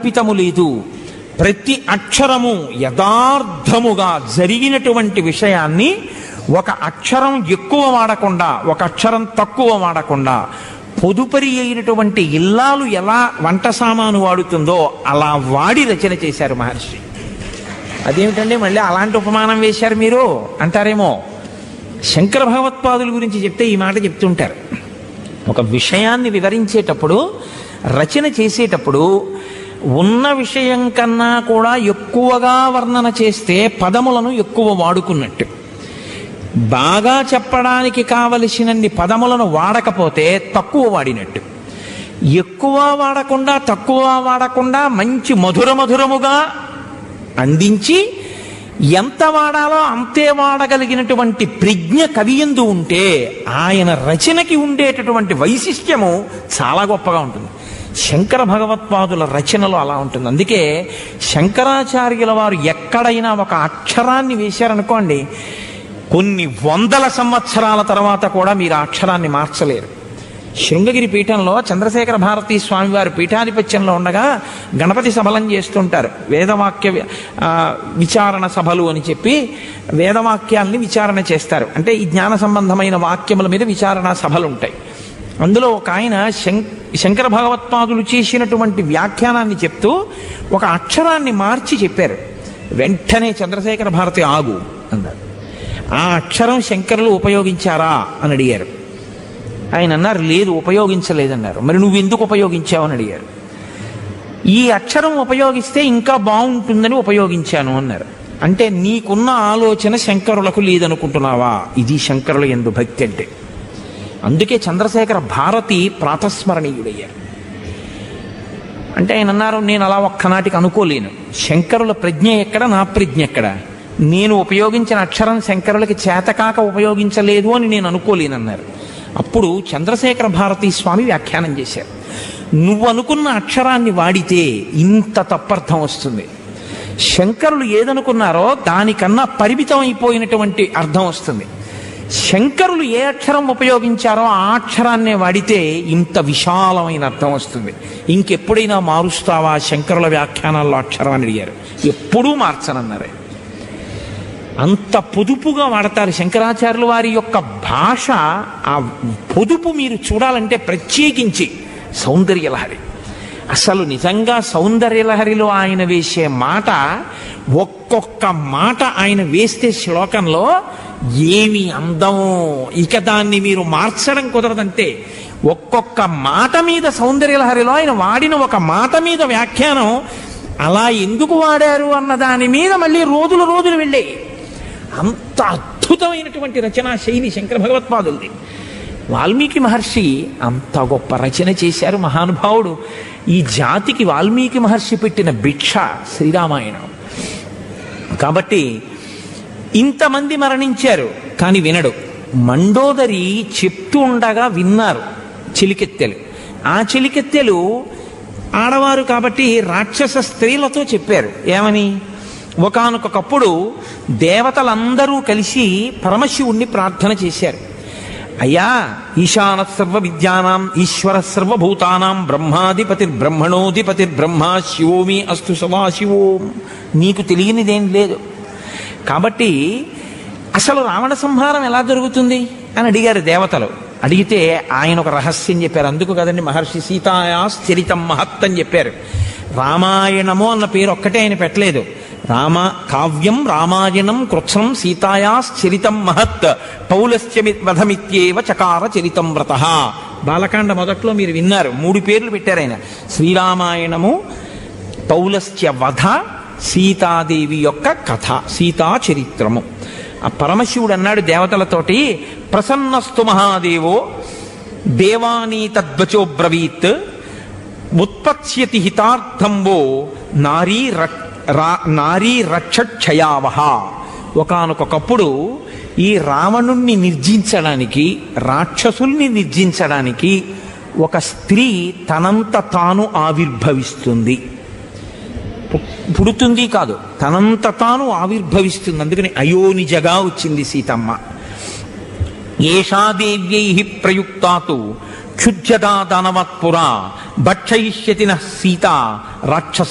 కల్పితము లేదు ప్రతి అక్షరము యథార్థముగా జరిగినటువంటి విషయాన్ని ఒక అక్షరం ఎక్కువ వాడకుండా ఒక అక్షరం తక్కువ వాడకుండా పొదుపరి అయినటువంటి ఇల్లాలు ఎలా వంట సామాను వాడుతుందో అలా వాడి రచన చేశారు మహర్షి అదేమిటండి మళ్ళీ అలాంటి ఉపమానం వేశారు మీరు అంటారేమో శంకర భగవత్పాదుల గురించి చెప్తే ఈ మాట చెప్తుంటారు ఒక విషయాన్ని వివరించేటప్పుడు రచన చేసేటప్పుడు ఉన్న విషయం కన్నా కూడా ఎక్కువగా వర్ణన చేస్తే పదములను ఎక్కువ వాడుకున్నట్టు బాగా చెప్పడానికి కావలసినన్ని పదములను వాడకపోతే తక్కువ వాడినట్టు ఎక్కువ వాడకుండా తక్కువ వాడకుండా మంచి మధుర మధురముగా అందించి ఎంత వాడాలో అంతే వాడగలిగినటువంటి ప్రజ్ఞ కవియందు ఉంటే ఆయన రచనకి ఉండేటటువంటి వైశిష్ట్యము చాలా గొప్పగా ఉంటుంది శంకర భగవత్పాదుల రచనలో అలా ఉంటుంది అందుకే శంకరాచార్యుల వారు ఎక్కడైనా ఒక అక్షరాన్ని వేశారనుకోండి కొన్ని వందల సంవత్సరాల తర్వాత కూడా మీరు ఆ అక్షరాన్ని మార్చలేరు శృంగగిరి పీఠంలో చంద్రశేఖర భారతీ స్వామివారు పీఠాధిపత్యంలో ఉండగా గణపతి సభలం చేస్తుంటారు వేదవాక్య వి- ఆ, విచారణ సభలు అని చెప్పి వేదవాక్యాల్ని విచారణ చేస్తారు అంటే ఈ జ్ఞాన సంబంధమైన వాక్యముల మీద విచారణ సభలు ఉంటాయి అందులో ఒక ఆయన శం శంకర భగవత్పాదులు చేసినటువంటి వ్యాఖ్యానాన్ని చెప్తూ ఒక అక్షరాన్ని మార్చి చెప్పారు వెంటనే చంద్రశేఖర భారతి ఆగు అన్నారు ఆ అక్షరం శంకరులు ఉపయోగించారా అని అడిగారు ఆయన అన్నారు లేదు ఉపయోగించలేదన్నారు మరి నువ్వు ఎందుకు ఉపయోగించావు అని అడిగారు ఈ అక్షరం ఉపయోగిస్తే ఇంకా బాగుంటుందని ఉపయోగించాను అన్నారు అంటే నీకున్న ఆలోచన శంకరులకు లేదనుకుంటున్నావా ఇది శంకరుల ఎందు భక్తి అంటే అందుకే చంద్రశేఖర భారతి ప్రాతస్మరణీయుడయ్యారు అంటే ఆయన అన్నారు నేను అలా ఒక్కనాటికి అనుకోలేను శంకరుల ప్రజ్ఞ ఎక్కడ నా ప్రజ్ఞ ఎక్కడ నేను ఉపయోగించిన అక్షరం శంకరులకి చేతకాక ఉపయోగించలేదు అని నేను అనుకోలేనన్నారు అప్పుడు చంద్రశేఖర భారతీ స్వామి వ్యాఖ్యానం చేశారు నువ్వు అనుకున్న అక్షరాన్ని వాడితే ఇంత తప్పర్థం వస్తుంది శంకరులు ఏదనుకున్నారో దానికన్నా పరిమితం అయిపోయినటువంటి అర్థం వస్తుంది శంకరులు ఏ అక్షరం ఉపయోగించారో ఆ అక్షరాన్నే వాడితే ఇంత విశాలమైన అర్థం వస్తుంది ఇంకెప్పుడైనా మారుస్తావా శంకరుల వ్యాఖ్యానాల్లో అక్షరం అని అడిగారు ఎప్పుడూ మార్చనన్నారు ఆయన. అంత పొదుపుగా వాడతారు శంకరాచార్యుల వారి యొక్క భాష ఆ పొదుపు మీరు చూడాలంటే ప్రత్యేకించి సౌందర్యలహరి అసలు నిజంగా సౌందర్యలహరిలో ఆయన వేసే మాట ఒక్కొక్క మాట ఆయన వేస్తే శ్లోకంలో ఏమి అందం ఇక దాన్ని మీరు మార్చడం కుదరదంటే ఒక్కొక్క మాట మీద సౌందర్యలహరిలో ఆయన వాడిన ఒక మాట మీద వ్యాఖ్యానం అలా ఎందుకు వాడారు అన్న దాని మీద మళ్ళీ రోజులు రోజులు వెళ్ళాయి అంత అద్భుతమైనటువంటి రచనా శైలి శంకర భగవత్పాదులది వాల్మీకి మహర్షి అంత గొప్ప రచన చేశారు మహానుభావుడు ఈ జాతికి వాల్మీకి మహర్షి పెట్టిన భిక్ష శ్రీరామాయణం కాబట్టి ఇంతమంది మరణించారు కానీ వినడు మండోదరి చెప్తూ ఉండగా విన్నారు చిలికెత్తెలు ఆ చిలికెత్తెలు ఆడవారు కాబట్టి రాక్షస స్త్రీలతో చెప్పారు ఏమని ఒకానొకప్పుడు దేవతలందరూ కలిసి పరమశివుణ్ణి ప్రార్థన చేశారు అయ్యా ఈశాన సర్వ విద్యానాం ఈశ్వర సర్వభూతానాం బ్రహ్మాధిపతి బ్రహ్మణోధిపతి బ్రహ్మ శివోమి అస్తు సదాశివోం నీకు తెలియనిదేం లేదు కాబట్టి అసలు రావణ సంహారం ఎలా జరుగుతుంది అని అడిగారు దేవతలు అడిగితే ఆయన ఒక రహస్యం చెప్పారు అందుకు కదండి మహర్షి సీతాయాస్ చరితం మహత్ అని చెప్పారు రామాయణము అన్న పేరు ఒక్కటే ఆయన పెట్టలేదు రామ కావ్యం రామాయణం కృత్సం సీతాయాస్ చరితం మహత్ పౌలస్య మి- వధమిత్యేవ చకార చరితం వ్రత బాలకాండ మొదట్లో మీరు విన్నారు మూడు పేర్లు పెట్టారు ఆయన శ్రీరామాయణము పౌలస్య వధ సీతాదేవి యొక్క కథ సీతా చరిత్రము ఆ పరమశివుడు అన్నాడు దేవతలతోటి ప్రసన్నస్తు మహాదేవో దేవానీ తద్వచోబ్రవీత్ ఉత్పత్స్యతి హితార్థంబో నారీ రక్- రా- నారీ రక్షక్షయావహ ఒకానొకప్పుడు ఈ రావణుణ్ణి నిర్జించడానికి రాక్షసుల్ని నిర్జించడానికి ఒక స్త్రీ తనంత తాను ఆవిర్భవిస్తుంది పు- పుడుతుంది కాదు తనంత తాను ఆవిర్భవిస్తుంది అందుకని అయోనిజగా వచ్చింది సీతమ్మ ఏషాదేవ్యై ప్రయుక్తాతు క్షుజ్యదా దానవత్పురా భక్షయిష్యతి నః సీత రాక్షస